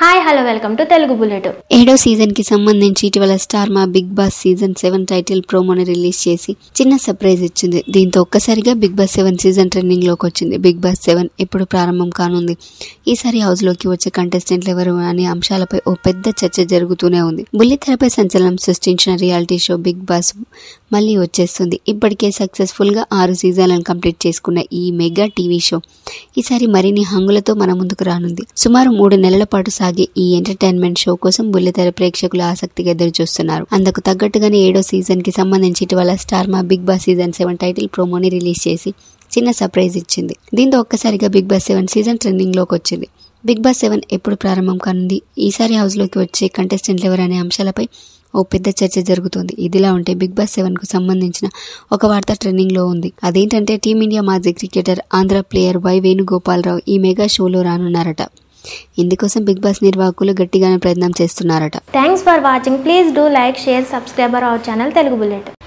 hi hello welcome to Telugu bullet ఏడో season కి సంబంధించి ఇటీవల star Maa Bigg Boss season seven title ప్రోమోని రిలీజ్ చేసి చిన్న సర్ప్రైజ్ ఇచ్చింది దీంతో ఒక్కసారిగా Bigg Boss seven season trending లోకి వచ్చింది బిగ్ బాస్ సెవెన్ ఎప్పుడు ప్రారంభం కానుంది ఈసారి హౌస్ లోకి వచ్చే కంటెస్టెంట్లు ఎవరు అనే అంశాలపై ఓ పెద్ద చర్చ జరుగుతూనే ఉంది బుల్లితెరపై సంచలనం సృష్టించిన రియాలిటీ షో బిగ్ బాస్ మళ్ళీ వచ్చేస్తుంది ఇప్పటికే సక్సెస్ఫుల్ గా ఆరు సీజన్లను కంప్లీట్ చేసుకున్న ఈ మెగా టీవీ షో ఈసారి మరిన్ని హంగులతో మన ముందుకు రానుంది సుమారు మూడు నెలల పాటు సాగే ఈ ఎంటర్టైన్మెంట్ షో కోసం బుల్లితెర ప్రేక్షకులు ఆసక్తిగా ఎదురు చూస్తున్నారు అందుకు తగ్గట్టుగానే ఏడో సీజన్ కి సంబంధించి ఇటీవల star Maa Bigg Boss season seven title ప్రోమోని రిలీజ్ చేసి చిన్న సర్ప్రైజ్ ఇచ్చింది దీంతో ఒక్కసారిగా Bigg Boss seven season trending లోకి వచ్చింది బిగ్ బాస్ సెవెన్ ఎప్పుడు ప్రారంభం కానుంది ఈసారి హౌస్ లోకి వచ్చే కంటెస్టెంట్లు ఎవరనే అంశాలపై ఓ పెద్ద చర్చ జరుగుతోంది ఇదిలా ఉంటే బిగ్ బాస్ సెవెన్ కు సంబంధించిన ఒక వార్త ట్రెండింగ్ లో ఉంది అదేంటంటే టీమిండియా మాజీ cricketer Andhra player Y Venugopala Rao ఈ మెగా షోలో రానున్నారట ఇందుకోసం బిగ్ బాస్ నిర్వాహకులు గట్టిగానే ప్రయత్నం చేస్తున్నారట thanks for watching please do like share subscriber our channel Telugu bullet